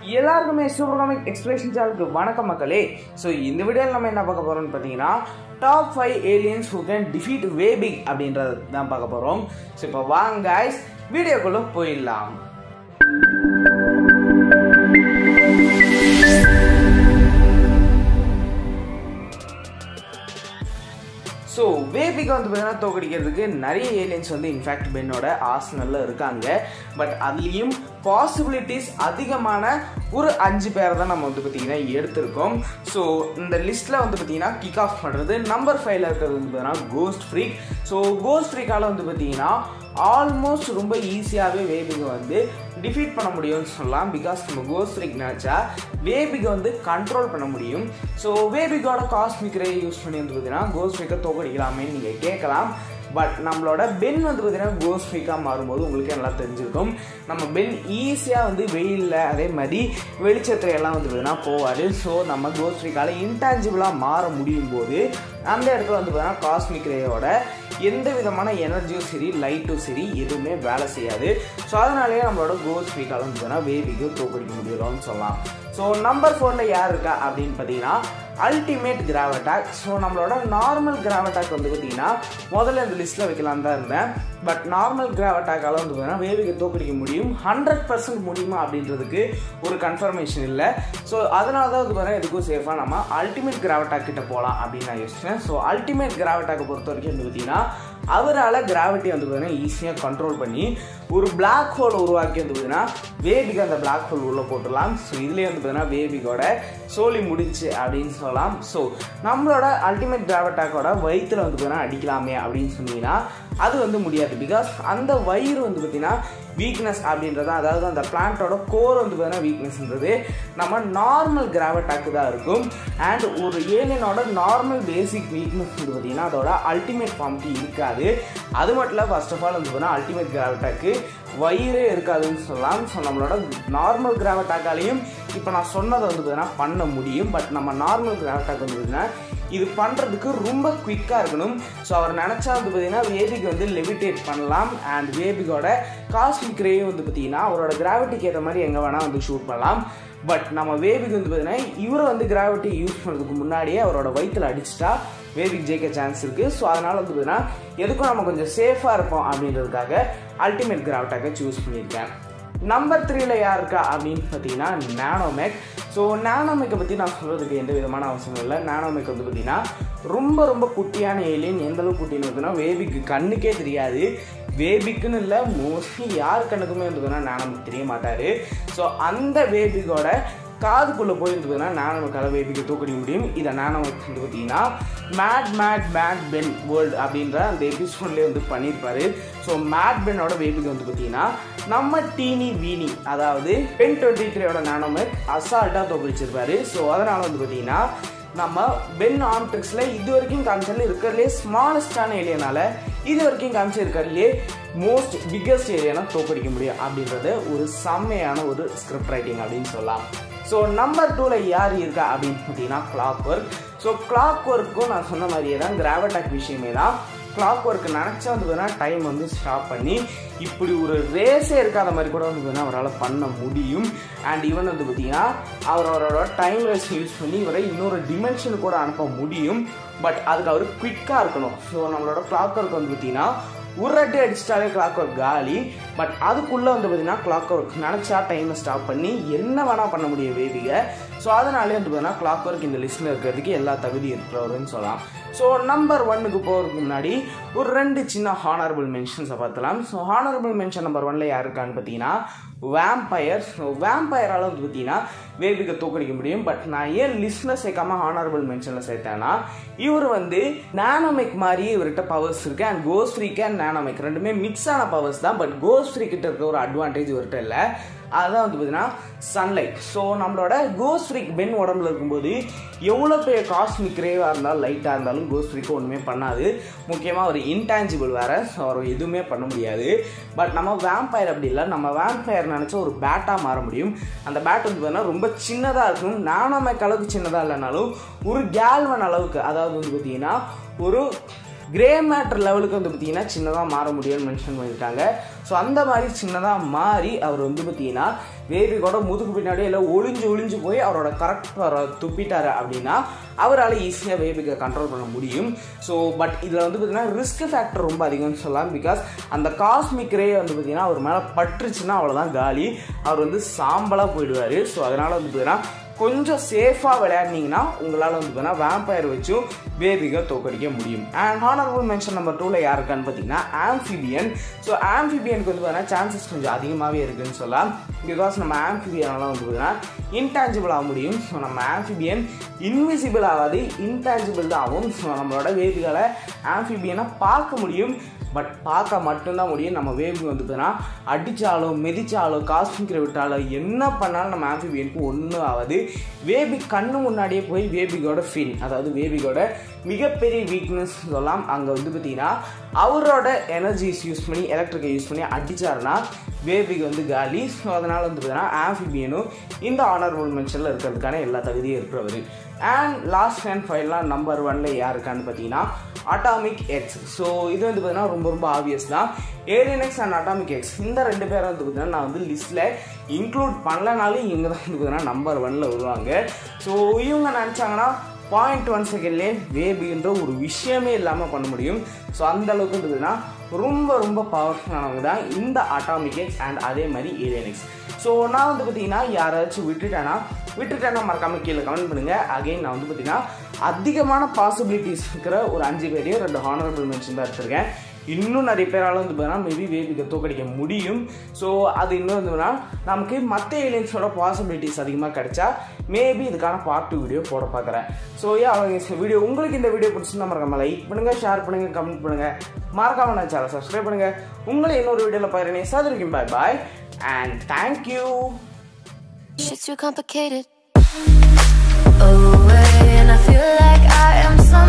எல்லாருக்குமே super comic expression சேனலுக்கு வணக்கம் மக்களே ஸோ இந்த வீடியோவில் நம்ம என்ன பார்க்க போறோம்னு பார்த்தீங்கன்னா top five aliens who can defeat Way Big அப்படின்றது தான் பார்க்க போகிறோம் ஸோ இப்போ வாங்க guys வீடியோக்குள்ளே போயிடலாம் ஸோ வேபிகை வந்து பார்த்தீங்கன்னா தோக்கடிக்கிறதுக்கு நிறைய ஏலியன்ஸ் வந்து இன்ஃபேக்ட் பென்னோட ஆசனலில் இருக்காங்க பட் அதுலேயும் பாசிபிலிட்டிஸ் அதிகமான ஒரு அஞ்சு பேரை தான் நம்ம வந்து பார்த்திங்கன்னா எடுத்திருக்கோம் ஸோ இந்த லிஸ்ட்டில் வந்து பார்த்திங்கன்னா கிக் ஆஃப் பண்ணுறது நம்பர் ஃபைவ்ல இருக்கிறது வந்து பார்த்தீங்கன்னா கோஸ்ட் ஃப்ரீக் ஸோ கோஸ்ட் ஃப்ரீக்கால வந்து பார்த்திங்கன்னா ஆல்மோஸ்ட் ரொம்ப ஈஸியாகவே வேபிகை வந்து டிஃபீட் பண்ண முடியும்னு சொல்லலாம் பிகாஸ் நம்ம கோஸ்ட் ஃப்ரீக் நினச்சா வேபிகை வந்து கண்ட்ரோல் பண்ண முடியும் ஸோ வேபிகோட காஸ்மிக் ரே யூஸ் பண்ணி வந்து பார்த்தீங்கன்னா கோஸ்ட் ஃப்ரீக்கை தோக்கடிக்கலாமேன்னு நீங்கள் கேட்கலாம் பட் நம்மளோட பென் வந்து பார்த்தீங்கன்னா கோஸ்ட் ஃப்ரீக்காக மாறும்போது உங்களுக்கே நல்லா தெரிஞ்சிருக்கும் நம்ம பென் ஈஸியாக வந்து வெயிலில் அதே மாதிரி வெளிச்சத்துல எல்லாம் வந்து பார்த்தீங்கன்னா போவார் ஸோ நம்ம கோஸ்ட் ஃப்ரீக்கால இன்டான்ஜிபிளாக மாற முடியும் போது அந்த இடத்துல வந்து பார்த்தீங்கன்னா காஸ்மிக் ரேயோட எந்த விதமான எனர்ஜியும் சரி லைட்டும் சரி எதுவுமே வேலை செய்யாது ஸோ அதனாலேயே நம்மளோட கோஸ்ட் ஃப்ரீக்கால வந்து பார்த்தீங்கன்னா வேபிக்கு தோக்கடிக்க முடியலன்னு சொல்லலாம் ஸோ நம்பர் ஃபோரில் யார் இருக்கா அப்படின்னு பார்த்தீங்கன்னா அல்டிமேட் கிராவட்டாக் ஸோ நம்மளோட நார்மல் கிராவட்டாக் வந்து பார்த்தீங்கன்னா முதல்ல இந்த லிஸ்ட்டில் வைக்கலாம் தான் இருந்தேன் பட் நார்மல் கிராவட்டாக்கால வந்து பார்த்தீங்கன்னா வேவிகை தோக்கடிக்க முடியும் ஹண்ட்ரட் பர்சன்ட் முடியுமா அப்படின்றதுக்கு ஒரு கன்ஃபர்மேஷன் இல்லை ஸோ அதனால தான் வந்து பார்த்தீங்கன்னா எதுக்கும் சேஃபாக நம்ம அல்டிமேட் கிராவட்டாக் கிட்ட போகலாம் அப்படின்னு நான் யோசிச்சேன் ஸோ அல்டிமேட் கிராவட்டாக்கை பொறுத்த வரைக்கும் வந்து பார்த்தீங்கன்னா அவரால் கிராவிட்டி வந்து பார்த்தீங்கன்னா ஈஸியாக கண்ட்ரோல் பண்ணி ஒரு பிளாக் ஹோல் உருவாக்கி வந்து பார்த்தீங்கன்னா வேபிக்கு அந்த பிளாக் ஹோல் உள்ளே போட்டுடலாம் ஸோ இதுலேயே வந்து பார்த்தீங்கன்னா வேபிக்கோட சோலி முடிச்சு அப்படின்னு சொல்லலாம் ஸோ நம்மளோட அல்டிமேட் கிராவட்டாக்கோட வயிற்றில் வந்து பார்த்தீங்கன்னா அடிக்கலாமே அப்படின்னு சொன்னீங்கன்னா அது வந்து முடியாது பிகாஸ் அந்த வயிறு வந்து பார்த்தீங்கன்னா வீக்னஸ் அப்படின்றது அதாவது அந்த பிளான்ட்டோட கோர் வந்து பார்த்தீங்கன்னா வீக்னஸ்ன்றது நம்ம நார்மல் கிராவட்டாக்கு தான் இருக்கும் அண்ட் ஒரு ஏலியனோட நார்மல் பேசிக் வீக்னஸ் வந்து பார்த்தீங்கன்னா அதோட அல்டிமேட் ஃபார்முக்கு இருக்காது அது மட்டும் இல்லை ஃபர்ஸ்ட் ஆஃப் ஆல் வந்து பார்த்தீங்கன்னா அல்டிமேட் கிராவட்டாக்கு வயிறே இருக்காதுன்னு சொல்லலாம் ஸோ நம்மளோட நார்மல் கிராவட்டாக்காலையும் இப்போ நான் சொன்னதை வந்து பார்த்தீங்கன்னா பண்ண முடியும் பட் நம்ம நார்மல் கிராவட்டாக் வந்து பார்த்தீங்கன்னா இது பண்ணுறதுக்கு ரொம்ப குயிக்காக இருக்கணும் ஸோ அவர் நினச்சா வந்து பார்த்தீங்கன்னா வேபிக்கு வந்து லெவிடேட் பண்ணலாம் அண்ட் வேபிக்கோட காஸ்மிக் ரே வந்து பார்த்தீங்கன்னா அவரோட கிராவிட்டிக்கு ஏற்ற மாதிரி எங்கே வேணால் வந்து ஷூட் பண்ணலாம் பட் நம்ம வேபிக்கு வந்து பார்த்தீங்கன்னா இவரை வந்து கிராவிட்டி யூஸ் பண்ணுறதுக்கு முன்னாடியே அவரோட வயிற்றில் அடிச்சிட்டா வேபிக் ஜெயிக்க சான்ஸ் இருக்குது ஸோ அதனால் வந்து பார்த்தீங்கன்னா எதுக்கும் நம்ம கொஞ்சம் சேஃபாக இருப்போம் அப்படின்றதுக்காக அல்டிமேட் கிராவிட்டாக சூஸ் பண்ணியிருக்கேன் நம்பர் த்ரீல யார் இருக்கா அப்படின்னு பார்த்தீங்கன்னா நானோமேக் ஸோ நானோமேக்கை பற்றி நான் சொல்கிறதுக்கு எந்த விதமான அவசியம் இல்லை நானோமேக் வந்து பார்த்தீங்கன்னா ரொம்ப ரொம்ப குட்டியான ஏலியன் எந்த அளவுக்கு குட்டின்னு பார்த்தீங்கன்னா வேபிக்கு கண்ணுக்கே தெரியாது வேபிக்குன்னு இல்லை மோஸ்ட்லி யார் கண்ணுக்குமே வந்து பார்த்தீங்கன்னா நானோமேக் தெரிய மாட்டார் ஸோ அந்த வேபிக்கோட காதுக்குள்ளே போய் இருந்ததுன்னா நானோமேக்கால வேபிக்கு தூக்கடிக்க முடியும் இதை நானோமேக் வந்து பார்த்தீங்கன்னா mad mad mad Ben world அப்படின்ற அந்த எபிசோட்லேயே வந்து பண்ணியிருப்பாரு ஸோ மேட் பென்னோட வேபிக்கு வந்து பார்த்தீங்கன்னா நம்ம டீனி வீனி அதாவது பென் டுவெண்ட்டி த்ரீயோட நானோமேக் அசால்ட்டாக தோக்கடிச்சிருப்பாரு ஸோ அதனால் வந்து பார்த்தீங்கன்னா நம்ம பென் ஆம்ட்ரிக்ஸில் இது வரைக்கும் காமிச்சதில் இருக்கிறதுலே ஸ்மாலஸ்டான ஏலியனால இது வரைக்கும் காமிச்சிருக்கிறதுலே மோஸ்ட் பிக்கஸ்ட் ஏரியானா தோக்கடிக்க முடியும் அப்படின்றது ஒரு செம்மையான ஒரு ஸ்கிரிப்ட் ரைட்டிங் அப்படின்னு சொல்லலாம் ஸோ நம்பர் டூவில் யார் இருக்கா அப்படின்னு பார்த்தீங்கன்னா கிளாக் ஒர்க் ஸோ கிளாக் ஒர்க்கும் நான் சொன்ன மாதிரியே தான் கிராவட்டாக் விஷயமே தான் கிளாக் ஒர்க் நினச்சா வந்து பார்த்தீங்கன்னா டைம் வந்து ஸ்டாப் பண்ணி இப்படி ஒரு ரேஸே இருக்காத மாதிரி கூட வந்து பார்த்தீங்கன்னா அவரால் பண்ண முடியும் அண்ட் ஈவன் வந்து பார்த்தீங்கன்னா அவரோட டைம் ரேஸ் யூஸ் பண்ணி இவரை இன்னொரு டிமென்ஷன் கூட அனுப்ப முடியும் பட் அதுக்கு அவர் குவிக்காக இருக்கணும் ஸோ நம்மளோட கிளாக் ஒர்க் வந்து பார்த்தீங்கன்னா ஒரு அடி அடிச்சிட்டாலே கிளாக் ஒர்க் காலி பட் அதுக்குள்ளே வந்து பார்த்தீங்கன்னா கிளாக் ஒர்க் நினச்சா டைமை ஸ்டாப் பண்ணி என்ன வேணால் பண்ண முடியும் பேபியை ஸோ அதனாலே வந்து பார்த்தீங்கன்னா கிளாக் ஒர்க் இந்த லிஸ்ட்டில் இருக்கிறதுக்கு எல்லா தகுதி இருக்கிறவருன்னு சொல்லலாம் ஸோ நம்பர் ஒன்னுக்கு போகிறதுக்கு முன்னாடி ஒரு ரெண்டு சின்ன ஹானரபிள் மென்ஷன்ஸை பார்த்தலாம் ஸோ ஹானரபிள் மென்ஷன் நம்பர் ஒன்ல யார் இருக்கான்னு பார்த்தீங்கன்னா வேம்பயர் ஸோ வேம்பயரால் வந்து பார்த்தீங்கன்னா வேபிகை தோக்கடிக்க முடியும் பட் நான் ஏன் லிஸ்ட்டில் சேர்க்காம ஹானரபிள் மென்ஷனில் சேர்த்தேன்னா இவர் வந்து நானோமிக் மாதிரியே இவர்கிட்ட பவர்ஸ் இருக்குது அண்ட் கோஸ் ஃப்ரீக்கு அண்ட் நானோமிக் ரெண்டுமே மிக்ஸ் ஆன பவர்ஸ் தான் பட் கோஸ் ஃப்ரீ கிட்ட இருக்க ஒரு அட்வான்டேஜ் இவர்கிட்ட இல்லை அதுதான் வந்து பார்த்தீங்கன்னா சன்லைட் ஸோ நம்மளோட கோஸ் ஃப்ரீக் பென் உடம்புல இருக்கும்போது எவ்வளோ பெரிய காஸ்மிக் ரேவாக இருந்தாலும் லைட்டாக இருந்தாலும் கோஸ் ஃப்ரீக்கு ஒன்றுமே பண்ணாது முக்கியமாக ஒரு இன்டான்ஜிபிள் வேறு ஸோ அவர் எதுவுமே பண்ண முடியாது பட் நம்ம வேம்பயர் அப்படி இல்லை நம்ம வேம்பயர் நினச்சா ஒரு பேட்டாக மாற முடியும் அந்த பேட் வந்து பார்த்தீங்கன்னா ரொம்ப சின்னதாக இருக்கும் நானோமேக் அளவுக்கு சின்னதாக இல்லைனாலும் ஒரு கேல்வன் அளவுக்கு அதாவது வந்து பார்த்தீங்கன்னா ஒரு கிரே மேட்டர் லெவலுக்கு வந்து பார்த்தீங்கன்னா சின்னதாக மாற முடியும்னு மென்ஷன் பண்ணியிருக்காங்க ஸோ அந்த மாதிரி சின்னதாக மாறி அவர் வந்து பார்த்தீங்கன்னா வேபிகோட முதுகு பின்னாடி இல்லை ஒளிஞ்சு ஒளிஞ்சு போய் அவரோட கரெக்ட் துப்பிட்டாரு அப்படின்னா அவரால் ஈஸியாக வேபிகை கண்ட்ரோல் பண்ண முடியும் ஸோ பட் இதில் வந்து பார்த்தீங்கன்னா ரிஸ்க் ஃபேக்டர் ரொம்ப அதிகம்னு சொல்லலாம் பிகாஸ் அந்த காஸ்மிக் ரே வந்து பார்த்தீங்கன்னா அவர் மேலே பட்டுருச்சுன்னா அவ்வளோதான் காலி அவர் வந்து சாம்பலாக போயிடுவார் ஸோ அதனால் வந்து பார்த்தீங்கன்னா கொஞ்சம் சேஃபாக விளையாடினீங்கன்னா உங்களால் வந்து பார்த்தீங்கன்னா வேம்பயர் வச்சும் பேபிகை தோக்கடிக்க முடியும் அண்ட் ஹானரபுள் மென்ஷன் நம்பர் டூவில் யாருக்கான்னு பார்த்தீங்கன்னா ஆம்ஃபிபியன் ஸோ ஆம்ஃபிபியனுக்கு வந்து பார்த்தீங்கன்னா சான்சஸ் கொஞ்சம் அதிகமாகவே இருக்குன்னு சொல்லலாம் பிகாஸ் நம்ம ஆம்ஃபிபியனால வந்து பார்த்தீங்கன்னா இன்டான்ஜிபிள் ஆக முடியும் ஸோ நம்ம ஆம்ஃபிபியன் இன்விசிபிள் ஆகாது இன்டான்ஜிபிள் தான் ஆகும் ஸோ நம்மளோட வேபிகளை ஆம்ஃபிபியனை பார்க்க முடியும் பட் பார்க்க மட்டும்தான் முடியும் நம்ம வேபி வந்து பார்த்தீங்கன்னா அடித்தாலோ மிதிச்சாலோ காஸ்மிக்கிற விட்டாலோ என்ன பண்ணாலும் நம்ம ஆம்ஃபிபியனுக்கு ஒன்றும் ஆகாது வேபி கண்ணு முன்னாடியே போய் வேபிகோட ஃபின் அதாவது வேபிகோட மிகப்பெரிய வீக்னஸ் சொல்லலாம் அங்கே வந்து பார்த்தீங்கன்னா அவரோட எனர்ஜிஸ் யூஸ் பண்ணி எலக்ட்ரிக்கை யூஸ் பண்ணி அடித்தாருன்னா வேபிக்கு வந்து காலி ஸோ அதனால் வந்து பார்த்தீங்கன்னா ஆம்ஃபிபியனும் இந்த ஆனரபுள் மென்ஷனில் இருக்கிறதுக்கான எல்லா தகுதியும் இருக்கிறவர் அண்ட் லாஸ்ட் அண்ட் ஃபைனலாக நம்பர் ஒன்ல யாருக்கான்னு பார்த்தீங்கன்னா அட்டாமிக் எக்ஸ் ஸோ இது வந்து பார்த்தீங்கன்னா ரொம்ப ரொம்ப ஆப்வியஸ் தான் Alien X and Atomix இந்த ரெண்டு பேரும் வந்து பார்த்தீங்கன்னா நான் வந்து லிஸ்ட்டில் இன்க்ளூட் பண்ணலனாலும் இவங்க தான் வந்து பார்த்தீங்கன்னா நம்பர் ஒன்ல வருவாங்க ஸோ இவங்க நினச்சாங்கன்னா பாயிண்ட் ஒன் செகண்ட்லேயே வேபின்ற ஒரு விஷயமே இல்லாமல் பண்ண முடியும் ஸோ அந்த அளவுக்கு இருந்ததுன்னா ரொம்ப ரொம்ப பவர்ஃபுல்லானவங்க தான் இந்த அட்டாமிக் எக்ஸ் அண்ட் அதே மாதிரி ஏலியன் எக்ஸ் ஸோ நான் வந்து பார்த்தீங்கன்னா யாராச்சும் விட்டுட்டேன்னா விட்டுட்டேன்னா மறக்காமல் கீழே கமெண்ட் பண்ணுங்கள் அகைன் நான் வந்து பார்த்தீங்கன்னா அதிகமான பாசிபிலிட்டிஸ் இருக்கிற ஒரு அஞ்சு பேரையும் ரெண்டு ஹானரபிள் மென்ஷன் தான் எடுத்திருக்கேன் இன்னும் நிறைய பேரால் வந்து பார்த்தீங்கன்னா மேபி வேபிகை தோக்கடிக்க முடியும் ஸோ அது இன்னும் வந்துன்னா நமக்கு மற்ற ஏலியன்ஸோட பாசிபிலிட்டிஸ் அதிகமாக கிடைச்சா மேபி இதுக்கான பார்ட் டூ வீடியோ போட பார்க்குறேன் ஸோ ஏன் அவங்க வீடியோ உங்களுக்கு இந்த வீடியோ பிடிச்சிருந்தா மறக்காம லைக் பண்ணுங்கள் ஷேர் பண்ணுங்கள் கமெண்ட் பண்ணுங்கள் மறக்காம நான் சேனல் சப்ஸ்கிரைப் பண்ணுங்கள் உங்களை இன்னொரு வீடியோவில் பாருங்க சதுரிக்கும் bye bye and thank you Shit's too complicated. Oh, and I feel like I am some.